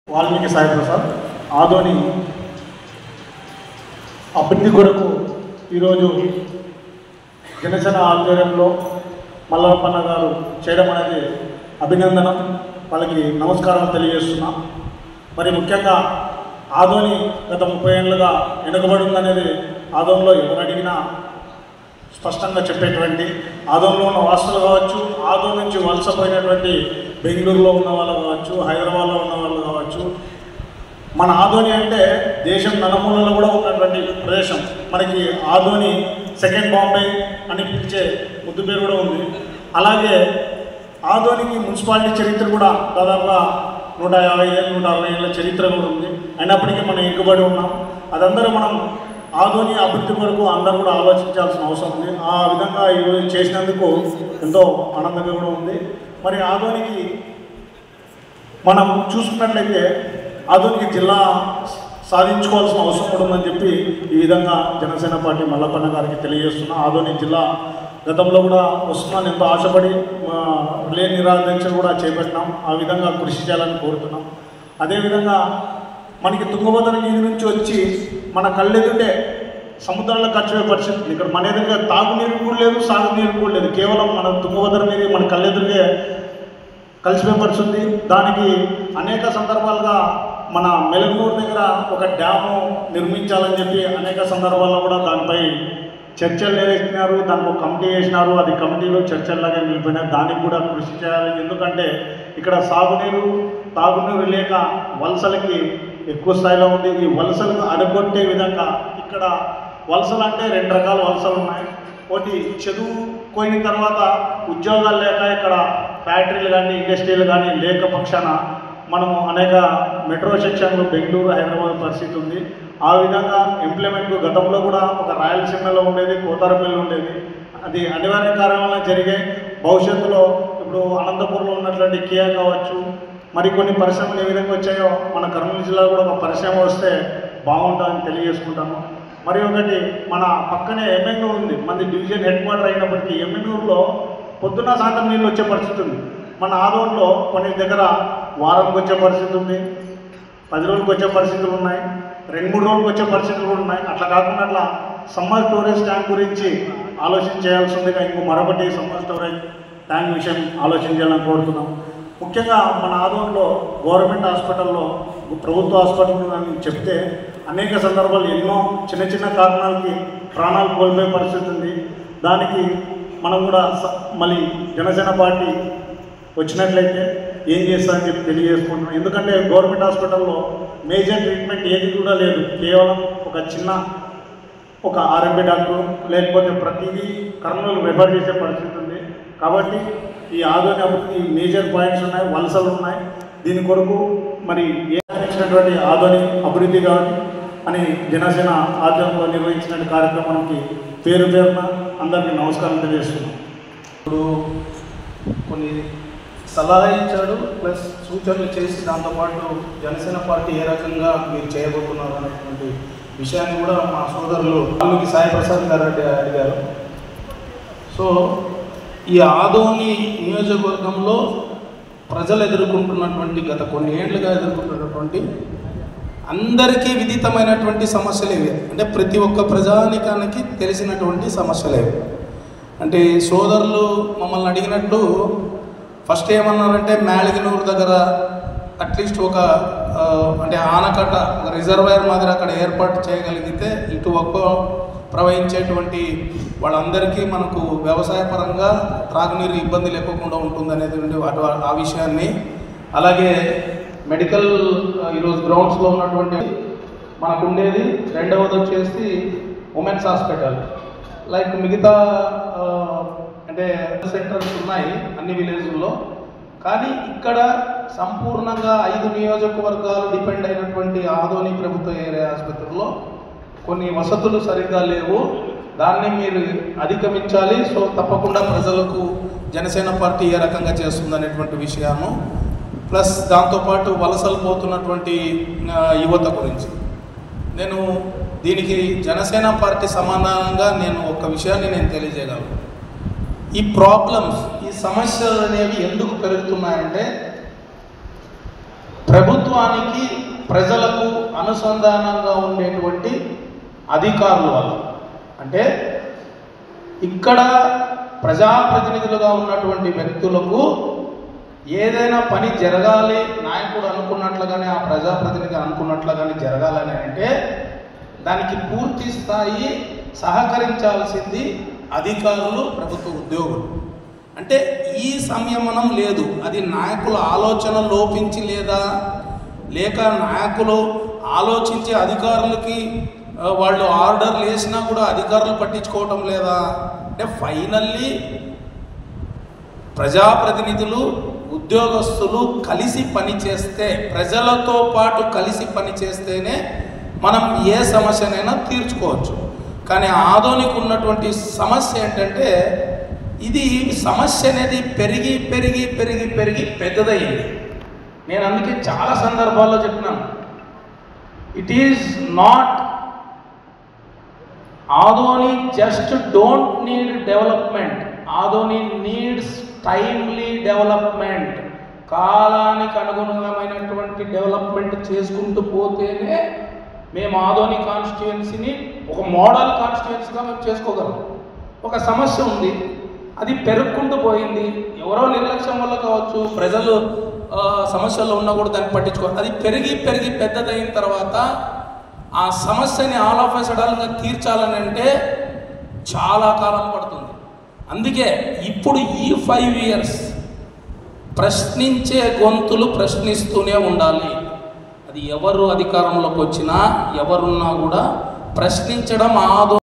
వాల్మీకి సాయి ప్రసాద్ ఆదోని అభివృద్ధి కొరకు ఈరోజు జనసేన ఆధ్వర్యంలో మల్లప్పన్న గారు చేయడం అనేది అభినందనం వాళ్ళకి నమస్కారాలు తెలియజేస్తున్నా మరి ముఖ్యంగా ఆదోని గత ముప్పై ఏళ్ళుగా వెనుకబడి ఉందనేది ఆదోన్లో ఎవరు అడిగినా స్పష్టంగా చెప్పేటువంటి ఆదోన్లో ఉన్న వాసులు కావచ్చు ఆదోన్ నుంచి వలసపోయినటువంటి బెంగళూరులో ఉన్న వాళ్ళు కావచ్చు హైదరాబాద్లో ఉన్న వాళ్ళు కావచ్చు మన ఆదోని అంటే దేశం నలుమూలలో కూడా ఉన్నటువంటి ప్రదేశం మనకి ఆదోని సెకండ్ బాంబే అని పిలిచే ముద్దు పేరు కూడా ఉంది అలాగే ఆదోనికి మున్సిపాలిటీ చరిత్ర కూడా దాదాపుగా నూట యాభై ఏళ్ళు నూట అరవై ఏళ్ళ చరిత్ర కూడా ఉంది అయినప్పటికీ మనం ఎగ్గుబడి ఉన్నాం అదందరూ మనం ఆదోని అభివృద్ధి కొరకు అందరూ కూడా ఆలోచించాల్సిన అవసరం ఉంది ఆ విధంగా ఈరోజు చేసినందుకు ఎంతో ఆనందంగా కూడా ఉంది మరి ఆదోనికి మనం చూసుకున్నట్లయితే ఆధునిక జిల్లా సాధించుకోవాల్సిన అవసరం కూడా ఉందని చెప్పి ఈ విధంగా జనసేన పార్టీ మల్లప్పన్న గారికి తెలియజేస్తున్నా ఆధునిక జిల్లా గతంలో కూడా వస్తున్నాను ఎంతో ఆశపడి మా రిలే నిరాదీక్ష కూడా చేపట్టినాం ఆ విధంగా కృషి చేయాలని కోరుతున్నాం అదేవిధంగా మనకి తుంగభద్ర నీటి నుంచి వచ్చి మన కళ్ళెదుటే సముద్రంలో ఖర్చు అయ్యే పరిస్థితి ఉంది. ఇక్కడ మన ఎదురుగా తాగునీరు కూడా లేదు సాగునీరు కూడా లేదు కేవలం మన తుంగభద్ర నీరు మన కళ్ళెదురుగే కలిసిపోయే పరిస్థితి దానికి అనేక సందర్భాలుగా మన మెలగనూరు దగ్గర ఒక డ్యాము నిర్మించాలని చెప్పి అనేక సందర్భాల్లో కూడా దానిపై చర్చలు నిర్వహిస్తున్నారు దానికి ఒక కమిటీ వేసినారు అది కమిటీలో చర్చల్లాగే నిలిపోయినాయి దానికి కూడా కృషి చేయాలి ఎందుకంటే ఇక్కడ సాగునీరు తాగునీరు లేక వలసలకి ఎక్కువ స్థాయిలో ఉంది ఈ వలసలను అడగొట్టే విధంగా ఇక్కడ వలసలు అంటే రెండు రకాల వలసలు ఉన్నాయి ఒకటి చదువుకోయిన తర్వాత ఉద్యోగాలు లేక ఇక్కడ ఫ్యాక్టరీలు కానీ ఇండస్ట్రీలు కానీ లేక పక్షాన మనము అనేక మెట్రో సెక్షన్లు బెంగళూరు హైదరాబాద్ పరిస్థితి ఉంది ఆ విధంగా ఇంప్లిమెంట్ గతంలో కూడా ఒక రాయలసీమలో ఉండేది కోతారపల్లి ఉండేది అది అనివార్య కారణాల జరిగే భవిష్యత్తులో ఇప్పుడు అనంతపురంలో ఉన్నటువంటి కియా కావచ్చు మరికొన్ని పరిశ్రమలు ఏ విధంగా వచ్చాయో మన కర్నూలు జిల్లాలో కూడా ఒక పరిశ్రమ వస్తే బాగుంటుందని తెలియజేసుకుంటాము మరి ఒకటి మన పక్కనే ఎమ్మెన్యూర్ ఉంది మన డివిజన్ హెడ్ క్వార్టర్ అయినప్పటికీ ఎమ్మెన్యూర్లో పొద్దున్న సాయంత్రం నీళ్ళు వచ్చే పరిస్థితి ఉంది మన ఆదోన్లో కొన్ని దగ్గర వారంకి వచ్చే పరిస్థితి ఉంది పది రోజులకు వచ్చే పరిస్థితులు ఉన్నాయి రెండు మూడు రోజులకు వచ్చే పరిస్థితులు కూడా ఉన్నాయి అట్లా కాకుండా అట్లా సమ్మర్ స్టోరేజ్ ట్యాంక్ గురించి ఆలోచన చేయాల్సి ఉంది ఇంకో మరొకటి సమ్మర్ స్టోరేజ్ ట్యాంక్ విషయం ఆలోచన చేయాలని కోరుతున్నాం ముఖ్యంగా మన ఆదోన్లో గవర్నమెంట్ హాస్పిటల్లో ప్రభుత్వ హాస్పిటల్ అని చెప్తే అనేక సందర్భాలు ఎన్నో చిన్న చిన్న కారణాలకి ప్రాణాలు కోల్పోయే పరిస్థితి ఉంది దానికి మనం కూడా స- మళ్ళీ జనసేన పార్టీ వచ్చినట్లయితే ఏం చేస్తారని చెప్పి తెలియజేసుకుంటున్నాం ఎందుకంటే గవర్నమెంట్ హాస్పిటల్లో మేజర్ ట్రీట్మెంట్ ఏది కూడా లేదు కేవలం ఒక చిన్న ఒక ఆర్ఎంపీ డాక్టర్ లేకపోతే ప్రతిదీ కర్నూలు రెఫర్ చేసే పరిస్థితి ఉంది కాబట్టి ఈ ఆధునిక అభివృద్ధి మేజర్ పాయింట్స్ ఉన్నాయి వలసలు ఉన్నాయి దీని కొరకు మరి ఏ ఇచ్చినటువంటి ఆధునిక అభివృద్ధి కానీ అని జనసేన ఆధ్వర్యంలో నిర్వహించిన కార్యక్రమానికి పేరు పేరున అందరికీ నమస్కారం తెలియజేస్తున్నాం ఇప్పుడు కొన్ని సలహా ఇచ్చాడు ప్లస్ సూచనలు చేసి దాంతోపాటు జనసేన పార్టీ ఏ రకంగా మీరు చేయబోతున్నారు అనేటువంటి విషయాన్ని కూడా మా సోదరులు వాల్మీకి సాయి ప్రసాద్ గారు అడి- అడిగారు సో ఈ ఆదోని నియోజకవర్గంలో ప్రజలు ఎదుర్కొంటున్నటువంటి గత కొన్ని ఏళ్లుగా ఎదుర్కొంటున్నటువంటి అందరికీ విదితమైనటువంటి సమస్యలు ఇవి అంటే ప్రతి ఒక్క ప్రజానికానికి తెలిసినటువంటి సమస్యలు ఇవి అంటే సోదరులు మమ్మల్ని అడిగినట్టు ఫస్ట్ ఏమన్నారంటే మేళగినూరు దగ్గర అట్లీస్ట్ ఒక ఆ, అంటే ఆనకట్ట ఒక రిజర్వాయర్ మాదిరి అక్కడ ఏర్పాటు చేయగలిగితే ఇటు ఒక్క ప్రవహించేటువంటి వాళ్ళందరికీ మనకు వ్యవసాయ పరంగా త్రాగునీరు ఇబ్బంది లేకుండా ఉంటుందనేది అటు ఆ విషయాన్ని అలాగే మెడికల్ ఆ, ఈరోజు గ్రౌండ్స్లో ఉన్నటువంటి మనకు ఉండేది రెండవది వచ్చేసి ఉమెన్స్ హాస్పిటల్ లైక్ మిగతా ఆ, అంటే సెంటర్స్ ఉన్నాయి అన్ని విలేజ్ల్లో కానీ ఇక్కడ సంపూర్ణంగా ఐదు నియోజకవర్గాలు డిపెండ్ అయినటువంటి ఆదోని ప్రభుత్వ ఏరియా ఆసుపత్రిలో కొన్ని వసతులు సరిగ్గా లేవు దాన్ని మీరు అధిగమించాలి సో తప్పకుండా ప్రజలకు జనసేన పార్టీ ఏ రకంగా చేస్తుందనేటువంటి విషయాన్ని ప్లస్ దాంతోపాటు వలసలు పోతున్నటువంటి ఆ, యువత గురించి నేను దీనికి జనసేన పార్టీ సమాధానంగా నేను ఒక విషయాన్ని నేను తెలియజేయగలను ఈ ప్రాబ్లమ్స్ ఈ సమస్యలు అనేవి ఎందుకు పెరుగుతున్నాయంటే ప్రభుత్వ ప్రభుత్వానికి ప్రజలకు అనుసంధానంగా ఉండేటువంటి అధికారుల వల్ల అంటే ఇక్కడ ప్రజాప్రతినిధులుగా ఉన్నటువంటి వ్యక్తులకు ఏదైనా పని జరగాలి నాయకుడు అనుకున్నట్లుగానే ఆ ప్రజాప్రతినిధి అనుకున్నట్లుగానే జరగాలని అంటే దానికి పూర్తి స్థాయి సహకరించాల్సింది అధికారులు ప్రభుత్వ ఉద్యోగులు అంటే ఈ సంయమనం లేదు అది నాయకుల ఆలోచన లోపించి లేదా లేక నాయకులు ఆలోచించి అధికారులకి ఆ, వాళ్ళు ఆర్డర్లు వేసినా కూడా అధికారులు పట్టించుకోవటం లేదా అంటే ఫైనల్లీ ప్రజాప్రతినిధులు ఉద్యోగస్తులు కలిసి పనిచేస్తే ప్రజలతో పాటు కలిసి పనిచేస్తేనే మనం ఏ సమస్యనైనా తీర్చుకోవచ్చు కానీ ఆధోనికి ఉన్నటువంటి సమస్య ఏంటంటే ఇది సమస్య అనేది పెరిగి పెరిగి పెరిగి పెరిగి పెద్దదయ్యింది నేను అందుకే చాలా సందర్భాల్లో చెప్పినాను it is not Adoni just don't need development Adoni needs timely development కాలానికి అనుగుణమైనటువంటి డెవలప్మెంట్ చేసుకుంటూ పోతేనే మేము ఆదోని కాన్స్టిట్యుయెన్సీని ఒక మోడల్ కాన్స్టిట్యుయెన్సీగా మేము చేసుకోగలం ఒక సమస్య ఉంది అది పెరుక్కుంటూ పోయింది ఎవరో నిర్లక్ష్యం వల్ల కావచ్చు ప్రజలు ఆ, సమస్యల్లో ఉన్నా కూడా దాన్ని పట్టించుకో అది పెరిగి పెరిగి పెద్దదైన తర్వాత ఆ సమస్యని ఆల్ ఆఫ్ సడన్గా తీర్చాలని అంటే చాలా కాలం పడుతుంది అందుకే ఇప్పుడు ఈ ఫైవ్ ఇయర్స్ ప్రశ్నించే గొంతులు ప్రశ్నిస్తూనే ఉండాలి అది ఎవరు అధికారంలోకి వచ్చినా ఎవరున్నా కూడా ప్రశ్నించడం ఆదో